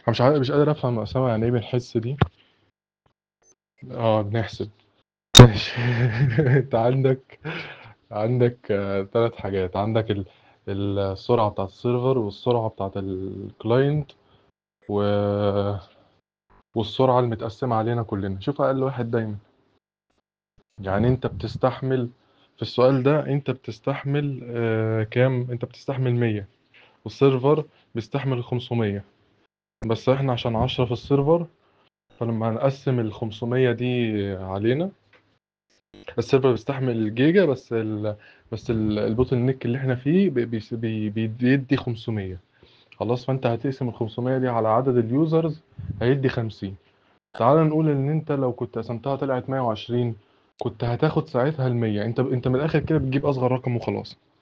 أنا مش عارف مش قادر افهم اسامه يعني ايه بنحس دي اه بنحسب ماشي انت عندك عندك ثلاث حاجات عندك ال- السرعة بتاعت السيرفر والسرعة بتاعت الكلاينت و... والسرعة المتقسمة علينا كلنا شوف أقل واحد دايما يعني أنت بتستحمل في السؤال ده أنت بتستحمل آه كام أنت بتستحمل 100 والسيرفر بيستحمل 500 بس احنا عشان 10 في السيرفر فلما هنقسم ال 500 دي علينا السيرفر بيستحمل الجيجا بس ال... بس ال- البوتل نيك اللي احنا فيه بي... بي... بي... بيدي 500 خلاص فانت هتقسم ال 500 دي على عدد اليوزرز هيدي 50 تعال نقول ان انت لو كنت قسمتها طلعت 120 كنت هتاخد ساعتها ال 100 انت انت من الاخر كده بتجيب اصغر رقم وخلاص